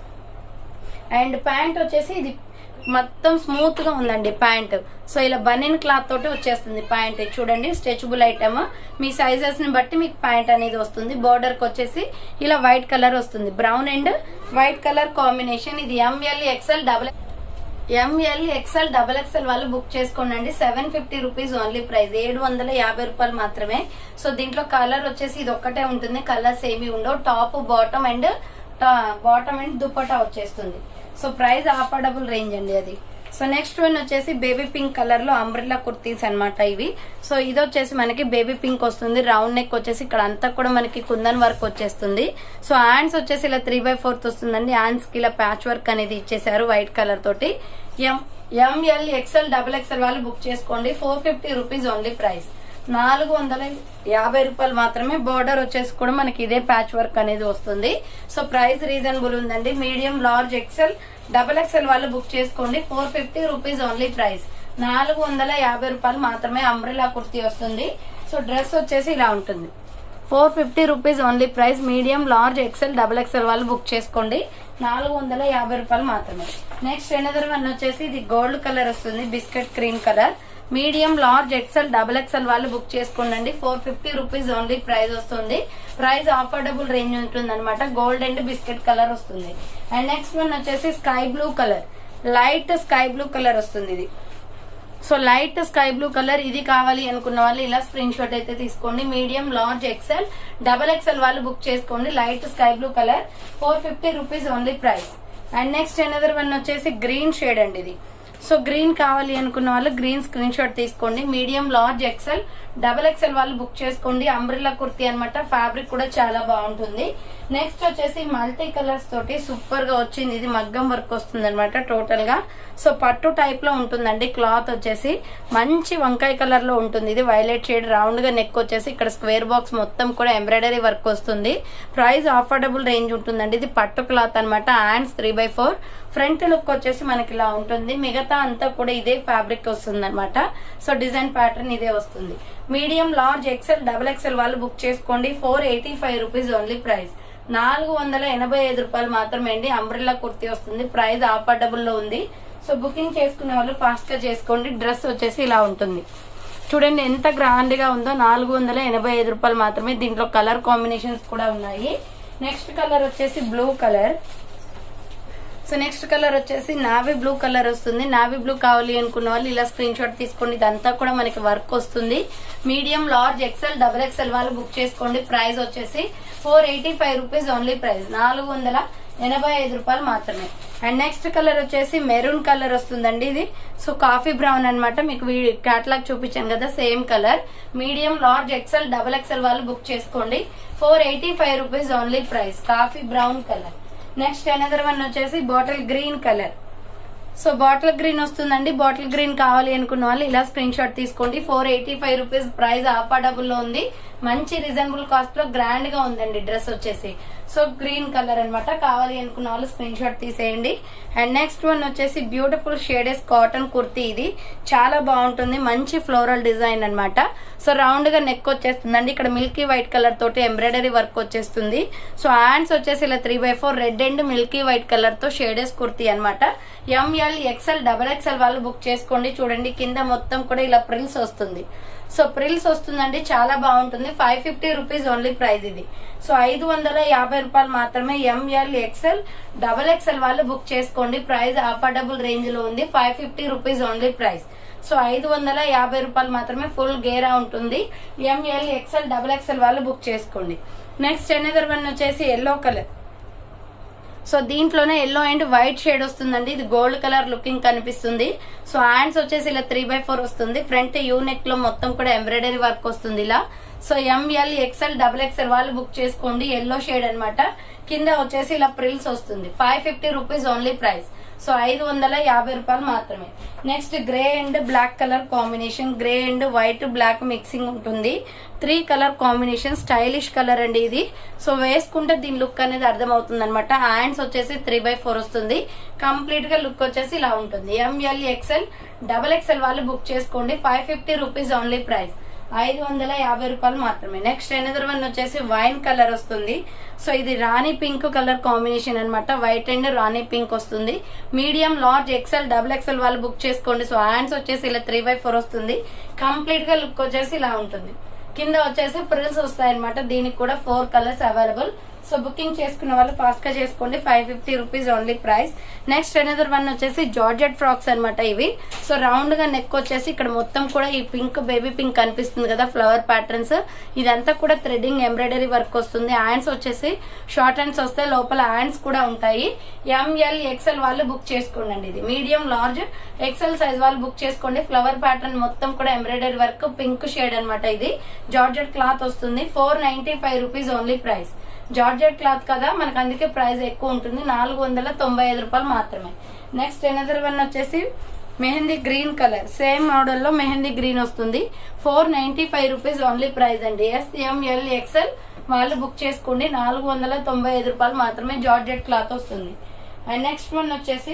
అండ్ ప్యాంట్ వచ్చేసి ఇది మొత్తం స్మూత్ గా ఉందండి ప్యాంట్ సో ఇలా బనిన్ క్లాత్ తోటి వచ్చేస్తుంది ప్యాంట్ చూడండి స్ట్రెచబుల్ ఐటమ్ మీ సైజెస్ ని బట్టి మీకు ప్యాంట్ అనేది వస్తుంది బోర్డర్ కి వచ్చేసి ఇలా వైట్ కలర్ వస్తుంది brown and white colour combination ఇది M L XL double M L XL double XL వాళ్ళు బుక్ చేసుకోండి seven fifty rupees only price ఏడు వందల యాభై రూపాయలు మాత్రమే సో దీంట్లో కలర్ వచ్చేసి ఇది ఒక్కటే ఉంటుంది కలర్స్ ఏమి ఉండవు top bottom and bottom and dupatta వచ్చేస్తుంది సో ప్రైస్ అఫోర్డబుల్ రేంజ్ అండి అది సో నెక్స్ట్ వన్ వచ్చేసి బేబీ పింక్ కలర్ లో అంబ్రిల్లా కుర్తీస్ అన్నమాట ఇవి సో ఇది వచ్చేసి మనకి బేబీ పింక్ వస్తుంది రౌండ్ నెక్ వచ్చేసి ఇక్కడ అంతా కూడా మనకి కుందన్ వర్క్ వచ్చేస్తుంది సో హ్యాండ్స్ వచ్చేసి ఇలా త్రీ బై ఫోర్త్ వస్తుందండి హ్యాండ్స్ కి ఇలా ప్యాచ్ వర్క్ అనేది ఇచ్చేసారు వైట్ కలర్ తోటి M M L XL double XL వాళ్ళు బుక్ చేసుకోండి four fifty rupees only price నాలుగు వందల యాభై రూపాయలు మాత్రమే బోర్డర్ వచ్చేసి కూడా మనకి ఇదే ప్యాచ్ వర్క్ అనేది వస్తుంది సో ప్రైస్ రీజనబుల్ ఉందండి medium large XL double XL వాళ్ళు బుక్ చేసుకోండి four fifty rupees only price నాలుగు వందల యాభై రూపాయలు మాత్రమే అంబ్రిలా కుర్తీ వస్తుంది సో డ్రెస్ వచ్చేసి ఇలా ఉంటుంది four fifty rupees only price medium large XL double XL వాళ్ళు బుక్ చేసుకోండి నాలుగు వందల యాభై రూపాయలు మాత్రమే నెక్స్ట్ ఎనదర్ వన్ వచ్చేసి ఇది గోల్డ్ కలర్ వస్తుంది biscuit cream colour medium large XL double XL వాళ్ళు బుక్ చేసుకోండి four fifty rupees only price వస్తుంది ప్రైస్ అఫోర్డబుల్ రేంజ్ ఉంటుంది అనమాట గోల్డ్ అండ్ బిస్కెట్ కలర్ వస్తుంది అండ్ నెక్స్ట్ వన్ వచ్చేసి sky blue colour light sky blue colour వస్తుంది ఇది so light sky blue colour ఇది కావాలి అనుకున్న వాళ్ళు ఇలా స్క్రీన్ షాట్ అయితే తీసుకోండి medium large XL double XL వాళ్ళు బుక్ చేసుకోండి light sky blue colour four fifty rupees only price and next another one వచ్చేసి గ్రీన్ షేడ్ అండి ఇది సో గ్రీన్ కావాలి అనుకున్న వాళ్ళు గ్రీన్ స్క్రీన్ షాట్ తీసుకోండి medium large XL double XL వాళ్ళు బుక్ చేసుకోండి అంబ్రిల్లా కుర్తీ అనమాట ఫ్యాబ్రిక్ కూడా చాలా బాగుంటుంది నెక్స్ట్ వచ్చేసి మల్టీ కలర్స్ తోటి సూపర్ గా వచ్చింది ఇది మగ్గం వర్క్ వస్తుంది అనమాట టోటల్ గా సో పట్టు టైప్ లో ఉంటుందండి క్లాత్ వచ్చేసి మంచి వంకాయ కలర్ లో ఉంటుంది ఇది వైలెట్ షేడ్ రౌండ్ గా నెక్ వచ్చేసి ఇక్కడ స్క్వేర్ బాక్స్ మొత్తం కూడా ఎంబ్రాయిడరీ వర్క్ వస్తుంది ప్రైస్ అఫోర్డబుల్ రేంజ్ ఉంటుందండి ఇది పట్టు క్లాత్ అనమాట hands three by four front look వచ్చేసి మనకి ఇలా ఉంటుంది మిగతా అంతా కూడా ఇదే ఫ్యాబ్రిక్ వస్తుంది అనమాట సో డిజైన్ ప్యాటర్న్ ఇదే వస్తుంది medium large XL double XL వాళ్ళు బుక్ చేసుకోండి four eighty five rupees only price నాలుగు వందల ఎనభై ఐదు రూపాయలు మాత్రమే అండి అంబ్రిల్లా కుర్తీ వస్తుంది ప్రైస్ ఆఫర్డబుల్ లో ఉంది సో బుకింగ్ చేసుకునే వాళ్ళు ఫాస్ట్ గా చేసుకోండి డ్రెస్ వచ్చేసి ఇలా ఉంటుంది చూడండి ఎంత గ్రాండ్ గా ఉందో నాలుగు వందల ఎనభై ఐదు రూపాయలు మాత్రమే దీంట్లో కలర్ కాంబినేషన్స్ కూడా ఉన్నాయి నెక్స్ట్ కలర్ వచ్చేసి blue colour so next colour వచ్చేసి నావీ బ్లూ కలర్ వస్తుంది నావీ బ్లూ కావాలి అనుకున్న వాళ్ళు ఇలా స్క్రీన్ షాట్ తీసుకోండి ఇదంతా కూడా మనకి వర్క్ వస్తుంది medium large XL double XL వాళ్ళు బుక్ చేసుకోండి ప్రైస్ వచ్చేసి four eighty five rupees only price నాలుగు వందల ఎనభై ఐదు రూపాయలు మాత్రమే అండ్ నెక్స్ట్ కలర్ వచ్చేసి మెరూన్ కలర్ వస్తుందండి ఇది సో కాఫీ బ్రౌన్ అన్నమాట మీకు క్యాటలాగ్ చూపించాను కదా same colour medium large XL double XL వాళ్ళు బుక్ చేసుకోండి four eighty five rupees only price coffee brown colour next another one వచ్చేసి bottle green colour so bottle green వస్తుందండి బాటిల్ గ్రీన్ కావాలి అనుకున్న వాళ్ళు ఇలా స్క్రీన్ షాట్ తీసుకోండి four eighty five rupees price affordable లో ఉంది మంచి రీజనబుల్ కాస్ట్ లో గ్రాండ్ గా ఉందండి డ్రెస్ వచ్చేసి సో గ్రీన్ కలర్ అన్నమాట కావాలి అనుకున్న వాళ్ళు స్క్రీన్ షాట్ తీసేయండి అండ్ నెక్స్ట్ వన్ వచ్చేసి బ్యూటిఫుల్ షేడెస్ కాటన్ కుర్తీ ఇది చాలా బాగుంటుంది మంచి ఫ్లోరల్ డిజైన్ అన్నమాట సో రౌండ్ గా నెక్ వచ్చేస్తుందండి ఇక్కడ మిల్కీ వైట్ కలర్ తోటి ఎంబ్రాయిడరీ వర్క్ వచ్చేస్తుంది సో హ్యాండ్స్ వచ్చేసి ఇలా three by four red and milky white colour తో షేడెస్ కుర్తీ అనమాట ఎంఎల్ ఎక్స్ఎల్ డబల్ ఎక్స్ఎల్ వాళ్ళు బుక్ చేసుకోండి చూడండి కింద మొత్తం కూడా ఇలా ప్రిల్స్ వస్తుంది సో ప్రిల్స్ వస్తుందండి చాలా బాగుంటుంది five fifty rupees only price ఇది సో ఐదు వందల యాభై రూపాయలు మాత్రమే ఎంఎల్ ఎక్స్ఎల్ డబల్ ఎక్స్ఎల్ వాళ్ళు బుక్ చేసుకోండి ప్రైస్ అఫోర్డబుల్ రేంజ్ లో ఉంది five fifty rupees only price so ఐదు వందల యాభై రూపాయలు మాత్రమే ఫుల్ గేరా ఉంటుంది ఎంఎల్ ఎక్స్ఎల్ డబల్ ఎక్స్ఎల్ వాళ్ళు బుక్ చేసుకోండి నెక్స్ట్ ఎనదర్ వన్ వచ్చేసి ఎల్లో కలర్ సో దీంట్లోనే ఎల్లో అండ్ వైట్ షేడ్ వస్తుందండి ఇది గోల్డ్ కలర్ లుకింగ్ కనిపిస్తుంది సో హ్యాండ్స్ వచ్చేసి ఇలా త్రీ బై ఫోర్ వస్తుంది ఫ్రంట్ యూ నెక్ లో మొత్తం కూడా ఎంబ్రాయిడరీ వర్క్ వస్తుంది ఇలా so M L XL double XL వాళ్ళు బుక్ చేసుకోండి ఎల్లో షేడ్ అన్నమాట కింద వచ్చేసి ఇలా ప్రిల్స్ వస్తుంది five fifty rupees only price so ఐదు వందల యాభై రూపాయలు మాత్రమే next grey and black colour combination grey and white black mixing ఉంటుంది three colour combination stylish colour అండి ఇది సో వేసుకుంటే దీని లుక్ అనేది అర్థమవుతుంది అనమాట హ్యాండ్స్ వచ్చేసి త్రీ బై ఫోర్ వస్తుంది కంప్లీట్ గా లుక్ వచ్చేసి ఇలా ఉంటుంది ఎంఎల్ ఎక్స్ఎల్ డబల్ ఎక్స్ఎల్ వాళ్ళు బుక్ చేసుకోండి five fifty rupees only price ఐదు వందల యాభై రూపాయలు మాత్రమే నెక్స్ట్ ఎనదర్ వన్ వచ్చేసి వైన్ కలర్ వస్తుంది సో ఇది రాణి పింక్ కలర్ కాంబినేషన్ అన్నమాట వైట్ అండ్ రాణి పింక్ వస్తుంది medium large XL double XL వాళ్ళు బుక్ చేసుకోండి సో హ్యాండ్స్ వచ్చేసి ఇలా త్రీ బై ఫోర్ వస్తుంది కంప్లీట్ గా లుక్ వచ్చేసి ఇలా ఉంటుంది కింద వచ్చేసి ప్రిల్స్ వస్తాయి అనమాట దీనికి కూడా four colours available so booking చేసుకున్న వాళ్ళు ఫాస్ట్ గా చేసుకోండి five fifty rupees only price next another one వచ్చేసి జార్జెట్ ఫ్రాక్స్ అన్నమాట ఇవి సో రౌండ్ గా నెక్ వచ్చేసి ఇక్కడ మొత్తం కూడా ఈ పింక్ బేబీ పింక్ కనిపిస్తుంది కదా ఫ్లవర్ ప్యాటర్న్స్ ఇదంతా కూడా థ్రెడింగ్ ఎంబ్రాయిడరీ వర్క్ వస్తుంది హ్యాండ్స్ వచ్చేసి షార్ట్ హ్యాండ్స్ వస్తే లోపల హ్యాండ్స్ కూడా ఉంటాయి ఎంఎల్ ఎక్సెల్ వాళ్ళు బుక్ చేసుకోండి ఇది మీడియం లార్జ్ ఎక్సెల్ సైజ్ వాళ్ళు బుక్ చేసుకోండి ఫ్లవర్ ప్యాటర్న్ మొత్తం కూడా ఎంబ్రాయిడరీ వర్క్ పింక్ షేడ్ అన్నమాట ఇది జార్జెట్ క్లాత్ వస్తుంది four ninety five rupees only price georgette cloth కదా మనకు అందుకే ప్రైస్ ఎక్కువ ఉంటుంది నాలుగు వందల తొంభై ఐదు రూపాయలు మాత్రమే నెక్స్ట్ ఎనదర్ వన్ వచ్చేసి mehndi green colour same model లో మెహందీ గ్రీన్ వస్తుంది four ninety five rupees only price అండి ఎస్ఎంఎల్ ఎక్స్ఎల్ వాళ్ళు బుక్ చేసుకోండి నాలుగు వందల తొంభై ఐదు రూపాయలు మాత్రమే జార్జెట్ క్లాత్ వస్తుంది అండ్ నెక్స్ట్ వన్ వచ్చేసి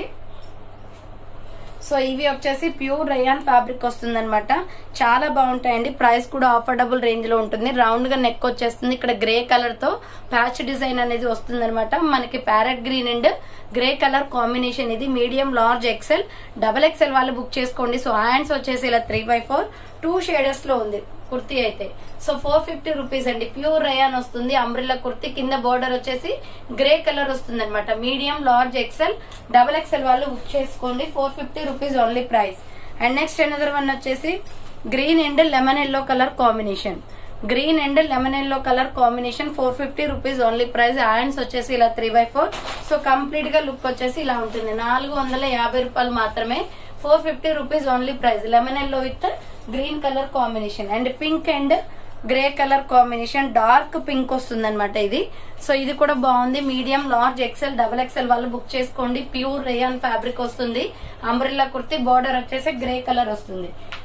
సో ఇవి వచ్చేసి ప్యూర్ రయాన్ ఫ్యాబ్రిక్ వస్తుంది అనమాట చాలా బాగుంటాయండి ప్రైస్ కూడా ఆఫర్డబుల్ రేంజ్ లో ఉంటుంది రౌండ్ గా నెక్ వచ్చేస్తుంది ఇక్కడ గ్రే కలర్ తో ప్యాచ్ డిజైన్ అనేది వస్తుంది అనమాట మనకి parrot green and grey colour combination ఇది medium large XL double XL వాళ్ళు బుక్ చేసుకోండి సో హ్యాండ్స్ వచ్చేసి ఇలా three by four two shades లో ఉంది కుర్తీ అయితే సో ఫోర్ ఫిఫ్టీ రూపీస్ అండి ప్యూర్ రయాన్ వస్తుంది అంబ్రిల్లా కుర్తీ కింద బోర్డర్ వచ్చేసి గ్రే కలర్ వస్తుంది అనమాట medium large XL double XL వాళ్ళు బుక్ చేసుకోండి four fifty rupees only price and next another one వచ్చేసి green and lemon yellow colour combination green and lemon yellow colour combination four fifty rupees only price hands వచ్చేసి ఇలా three by four so complete గా look వచ్చేసి ఇలా ఉంటుంది నాలుగు వందల యాభై రూపాయలు మాత్రమే four fifty rupees only price lemon yellow with green colour combination and pink and grey colour combination dark pink వస్తుంది అనమాట ఇది సో ఇది కూడా బాగుంది medium large XL double XL వాళ్ళు బుక్ చేసుకోండి ప్యూర్ రేయాన్ ఫ్యాబ్రిక్ వస్తుంది అంబ్రిల్లా కుర్తి బార్డర్ వచ్చేసి గ్రే కలర్ వస్తుంది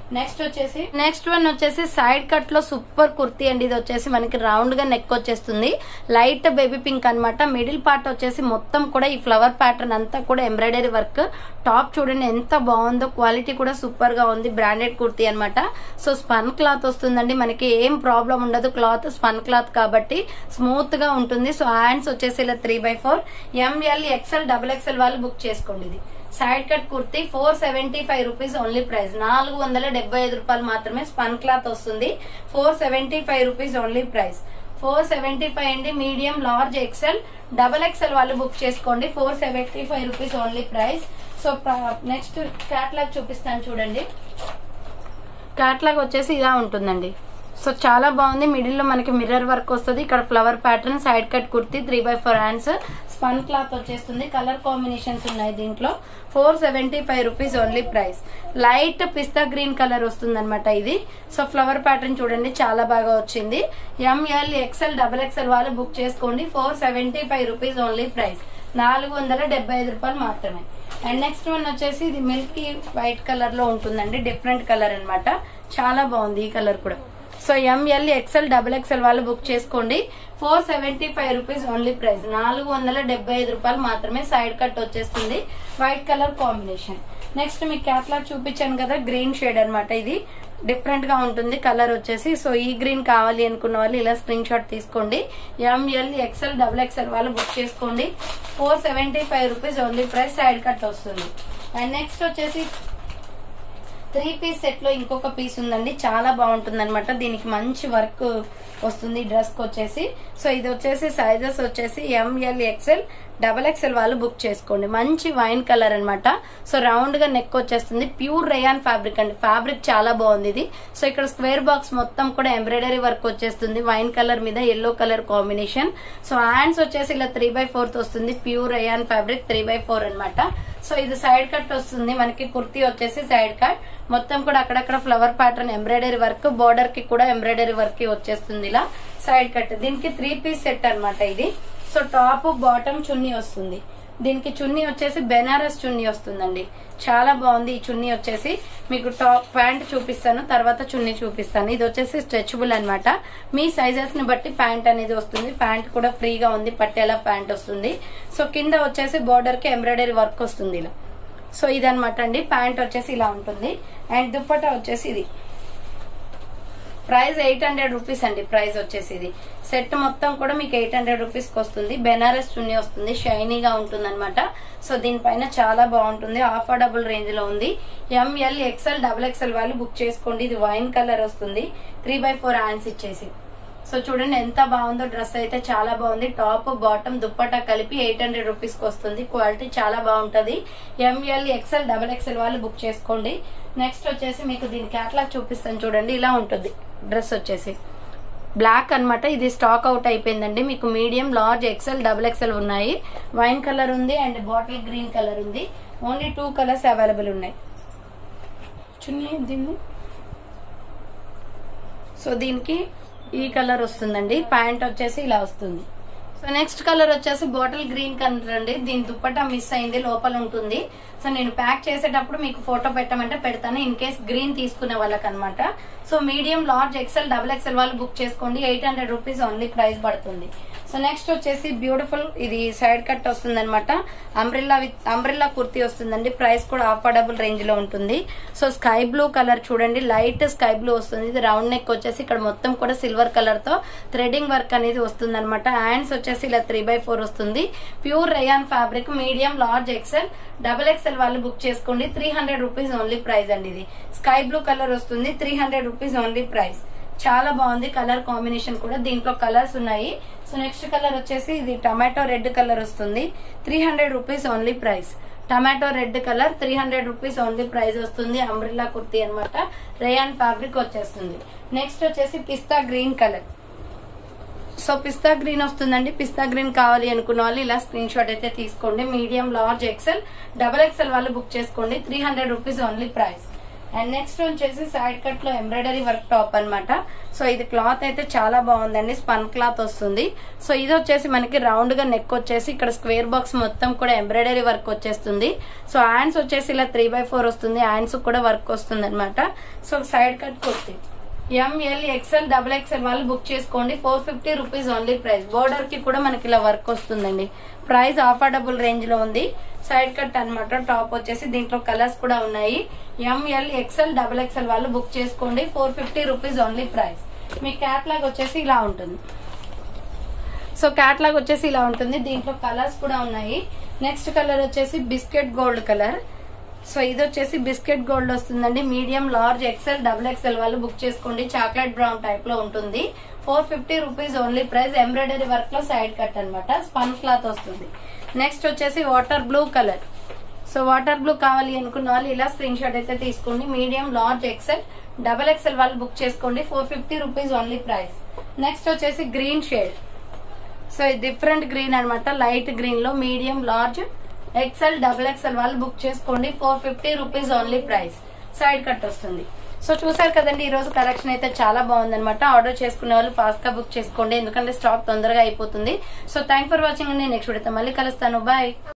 నెక్స్ట్ వచ్చేసి నెక్స్ట్ వన్ వచ్చేసి సైడ్ కట్ లో సూపర్ కుర్తీ అండి ఇది వచ్చేసి మనకి రౌండ్ గా నెక్ వచ్చేస్తుంది లైట్ బేబీ పింక్ అన్నమాట మిడిల్ పార్ట్ వచ్చేసి మొత్తం కూడా ఈ ఫ్లవర్ ప్యాటర్న్ అంతా కూడా ఎంబ్రాయిడరీ వర్క్ టాప్ చూడండి ఎంత బాగుందో క్వాలిటీ కూడా సూపర్ గా ఉంది బ్రాండెడ్ కుర్తీ అన్నమాట సో స్పన్ క్లాత్ వస్తుందండి మనకి ఏం ప్రాబ్లం ఉండదు క్లాత్ స్పన్ క్లాత్ కాబట్టి స్మూత్ గా ఉంటుంది సో హ్యాండ్స్ వచ్చేసి ఇలా three by four M L XL double XL వాళ్ళు బుక్ చేసుకోండి ఇది side cut kurti four seventy five rupees only price నాలుగు వందల డెబ్బై ఐదు రూపాయలు మాత్రమే స్పన్ క్లాత్ వస్తుంది four seventy five rupees only price four seventy five అండి medium large XL double XL వాళ్ళు బుక్ చేసుకోండి four seventy five rupees only price so next catalogue చూపిస్తాను చూడండి క్యాట్లాగ్ వచ్చేసి ఇలా ఉంటుందండి సో చాలా బాగుంది మిడిల్ లో మనకి మిర్రర్ వర్క్ వస్తుంది ఇక్కడ flower pattern side cut kurti three by four hands spun cloth వచ్చేస్తుంది కలర్ కాంబినేషన్స్ ఉన్నాయి దీంట్లో four seventy five rupees only price light pista green colour వస్తుంది అనమాట ఇది సో ఫ్లవర్ ప్యాటర్న్ చూడండి చాలా బాగా వచ్చింది ఎంఎల్ ఎక్స్ఎల్ డబల్ ఎక్స్ఎల్ వాళ్ళు బుక్ చేసుకోండి four seventy five rupees only price నాలుగు వందల డెబ్బై ఐదు రూపాయలు మాత్రమే అండ్ నెక్స్ట్ వన్ వచ్చేసి ఇది మిల్కీ వైట్ కలర్ లో ఉంటుందండి డిఫరెంట్ కలర్ అన్నమాట చాలా బాగుంది ఈ కలర్ కూడా so M L XL double XL వాళ్ళు బుక్ చేసుకోండి four seventy five rupees only price నాలుగు వందల డెబ్బై ఐదు రూపాయలు మాత్రమే సైడ్ కట్ వచ్చేస్తుంది వైట్ కలర్ కాంబినేషన్ నెక్స్ట్ మీకు క్యాట్లాగ్ చూపించాను కదా గ్రీన్ షేడ్ అన్నమాట ఇది డిఫరెంట్ గా ఉంటుంది కలర్ వచ్చేసి సో ఈ గ్రీన్ కావాలి అనుకున్న వాళ్ళు ఇలా స్క్రీన్ షాట్ తీసుకోండి ఎంఎల్ ఎక్స్ఎల్ డబుల్ ఎక్స్ఎల్ వాళ్ళు బుక్ చేసుకోండి four seventy five rupees only price side cut వస్తుంది అండ్ నెక్స్ట్ వచ్చేసి త్రీ పీస్ సెట్ లో ఇంకొక పీస్ ఉందండి చాలా బాగుంటుంది అనమాట దీనికి మంచి వర్క్ వస్తుంది డ్రెస్ కి వచ్చేసి సో ఇది వచ్చేసి సైజెస్ వచ్చేసి ఎంఎల్ ఎక్స్ఎల్ డబల్ ఎక్స్ఎల్ వాళ్ళు బుక్ చేసుకోండి మంచి వైన్ కలర్ అన్నమాట సో రౌండ్ గా నెక్ వచ్చేస్తుంది ప్యూర్ రేయాన్ ఫ్యాబ్రిక్ అండి ఫ్యాబ్రిక్ చాలా బాగుంది ఇది సో ఇక్కడ స్క్వేర్ బాక్స్ మొత్తం కూడా ఎంబ్రాయిడరీ వర్క్ వచ్చేస్తుంది వైన్ కలర్ మీద yellow colour combination so hands వచ్చేసి ఇలా త్రీ బై ఫోర్త్ వస్తుంది pure rayon fabric three by four అనమాట సో ఇది సైడ్ కట్ వస్తుంది మనకి కుర్తీ వచ్చేసి సైడ్ కట్ మొత్తం కూడా అక్కడక్కడ flower pattern embroidery work border కి కూడా ఎంబ్రాయిడరీ వర్క్ వచ్చేస్తుంది ఇలా సైడ్ కట్ దీనికి త్రీ పీస్ సెట్ అన్నమాట ఇది సో టాప్ బాటమ్ చున్నీ వస్తుంది దీనికి చున్నీ వచ్చేసి బెనారస్ చున్నీ వస్తుందండి చాలా బాగుంది ఈ చున్నీ వచ్చేసి మీకు టాప్ ప్యాంట్ చూపిస్తాను తర్వాత చున్నీ చూపిస్తాను ఇది వచ్చేసి స్ట్రెచబుల్ అన్నమాట మీ సైజెస్ ని బట్టి ప్యాంట్ అనేది వస్తుంది ప్యాంట్ కూడా ఫ్రీగా ఉంది పట్టేలా ప్యాంట్ వస్తుంది సో కింద వచ్చేసి బోర్డర్ కి ఎంబ్రాయిడరీ వర్క్ వస్తుంది ఇలా సో ఇదనమాట అండి ప్యాంట్ వచ్చేసి ఇలా ఉంటుంది అండ్ దుప్పటా వచ్చేసి ఇది ప్రైస్ ఎయిట్ హండ్రెడ్ రూపీస్ అండి ప్రైస్ వచ్చేసి ఇది సెట్ మొత్తం కూడా మీకు ఎయిట్ హండ్రెడ్ రూపీస్ కి వస్తుంది బెనారస్ చున్నీ వస్తుంది షైనీగా ఉంటుంది అనమాట సో దీనిపైన చాలా బాగుంటుంది అఫోర్డబుల్ రేంజ్ లో ఉంది ఎంఎల్ ఎక్స్ఎల్ డబుల్ ఎక్స్ఎల్ వాళ్ళు బుక్ చేసుకోండి ఇది వైన్ కలర్ వస్తుంది త్రీ బై ఫోర్ హ్యాండ్స్ ఇచ్చేసి సో చూడండి ఎంత బాగుందో డ్రెస్ అయితే చాలా బాగుంది టాప్ బాటమ్ దుప్పటా కలిపి ఎయిట్ హండ్రెడ్ రూపీస్ కి వస్తుంది క్వాలిటీ చాలా బాగుంటది ఎంఎల్ ఎక్స్ఎల్ డబల్ ఎక్స్ఎల్ వాళ్ళు బుక్ చేసుకోండి నెక్స్ట్ వచ్చేసి మీకు దీని క్యాట్లాగ్ చూపిస్తాను చూడండి ఇలా ఉంటుంది డ్రెస్ వచ్చేసి బ్లాక్ అన్నమాట ఇది స్టాక్ అవుట్ అయిపోయిందండి మీకు medium large XL double XL ఉన్నాయి వైన్ కలర్ ఉంది అండ్ బాటిల్ గ్రీన్ కలర్ ఉంది ఓన్లీ టూ కలర్స్ అవైలబుల్ ఉన్నాయి చున్నీ దీన్ని సో దీనికి ఈ కలర్ వస్తుందండి ప్యాంట్ వచ్చేసి ఇలా వస్తుంది సో నెక్స్ట్ కలర్ వచ్చేసి బాటిల్ గ్రీన్ కలర్ అండి దీని దుప్పటా మిస్ అయింది లోపల ఉంటుంది సో నేను ప్యాక్ చేసేటప్పుడు మీకు ఫోటో పెట్టమంటే పెడతాను ఇన్ కేస్ గ్రీన్ తీసుకునే వాళ్ళకి అనమాట so medium large XL double XL వాళ్ళు బుక్ చేసుకోండి eight hundred rupees only price పడుతుంది సో నెక్స్ట్ వచ్చేసి బ్యూటిఫుల్ ఇది సైడ్ కట్ వస్తుంది అనమాట అంబ్రిల్లా విత్ అంబ్రిల్లా కుర్తీ వస్తుందండి ప్రైస్ కూడా అఫోర్డబుల్ రేంజ్ లో ఉంటుంది సో స్కై బ్లూ కలర్ చూడండి లైట్ స్కై బ్లూ వస్తుంది ఇది రౌండ్ నెక్ వచ్చేసి ఇక్కడ మొత్తం కూడా సిల్వర్ కలర్ తో థ్రెడింగ్ వర్క్ అనేది వస్తుంది అనమాట హ్యాండ్స్ వచ్చేసి ఇలా త్రీ బై ఫోర్ వస్తుంది pure rayon fabric medium large XL double XL వాళ్ళు బుక్ చేసుకోండి three hundred rupees only price అండి ఇది స్కై బ్లూ కలర్ వస్తుంది three hundred rupees only price చాలా బాగుంది కలర్ కాంబినేషన్ కూడా దీంట్లో కలర్స్ ఉన్నాయి సో నెక్స్ట్ కలర్ వచ్చేసి ఇది టమాటో రెడ్ కలర్ వస్తుంది three hundred rupees only price tomato red colour three hundred rupees only price వస్తుంది అంబ్రిల్లా కుర్తీ అనమాట రేయాన్ ఫ్యాబ్రిక్ వచ్చేస్తుంది నెక్స్ట్ వచ్చేసి పిస్తా green colour so pista green వస్తుందండి పిస్తా గ్రీన్ కావాలి అనుకున్న వాళ్ళు ఇలా స్క్రీన్ షాట్ అయితే తీసుకోండి medium large XL double XL వాళ్ళు బుక్ చేసుకోండి three hundred rupees only price and next వచ్చేసి సైడ్ కట్ లో ఎంబ్రాయిడరీ వర్క్ టాప్ అన్నమాట సో ఇది క్లాత్ అయితే చాలా బాగుందండి స్పన్ క్లాత్ వస్తుంది సో ఇది వచ్చేసి మనకి రౌండ్ గా నెక్ వచ్చేసి ఇక్కడ స్క్వేర్ బాక్స్ మొత్తం కూడా ఎంబ్రాయిడరీ వర్క్ వచ్చేస్తుంది సో హ్యాండ్స్ వచ్చేసి ఇలా త్రీ బై ఫోర్ వస్తుంది హ్యాండ్స్ కూడా వర్క్ వస్తుంది అనమాట so side cut kurti M L XL double XL వాళ్ళు బుక్ చేసుకోండి four fifty rupees only price border కి కూడా మనకి ఇలా వర్క్ వస్తుందండి ప్రైస్ అఫోర్డబుల్ రేంజ్ లో ఉంది సైడ్ కట్ అన్నమాట టాప్ వచ్చేసి దీంట్లో కలర్స్ కూడా ఉన్నాయి ఎంఎల్ ఎక్స్ఎల్ డబుల్ ఎక్స్ఎల్ వాళ్ళు బుక్ చేసుకోండి four fifty rupees only price మీ క్యాట్లాగ్ వచ్చేసి ఇలా ఉంటుంది సో క్యాట్లాగ్ వచ్చేసి ఇలా ఉంటుంది దీంట్లో కలర్స్ కూడా ఉన్నాయి నెక్స్ట్ కలర్ వచ్చేసి బిస్కెట్ గోల్డ్ కలర్ సో ఇది వచ్చేసి బిస్కెట్ గోల్డ్ వస్తుందండి medium large XL double XL వాళ్ళు బుక్ చేసుకోండి చాక్లెట్ బ్రౌన్ టైప్ లో ఉంటుంది four fifty rupees only price embroidery work లో సైడ్ కట్ అన్నమాట స్పన్ క్లాత్ వస్తుంది నెక్స్ట్ వచ్చేసి water blue colour so water blue కావాలి అనుకున్న వాళ్ళు ఇలా స్క్రీన్ షాట్ అయితే తీసుకోండి medium large XL double XL వాళ్ళు బుక్ చేసుకోండి four fifty rupees only price next వచ్చేసి గ్రీన్ షేడ్ సో ఇది డిఫరెంట్ గ్రీన్ అన్నమాట లైట్ గ్రీన్ లో medium large XL double XL వాళ్ళు బుక్ చేసుకోండి four fifty rupees only price side cut వస్తుంది so చూసారు కదండి ఈ రోజు కలెక్షన్ అయితే చాలా బాగుందన్నమాట ఆర్డర్ చేసుకునే వాళ్ళు ఫాస్ట్ గా బుక్ చేసుకోండి ఎందుకంటే స్టాక్ తొందరగా అయిపోతుంది సో థ్యాంక్ ఫర్ వాచింగ్ అండి నెక్స్ట్ వీడియోతో మళ్ళీ కలుస్తాను బాయ్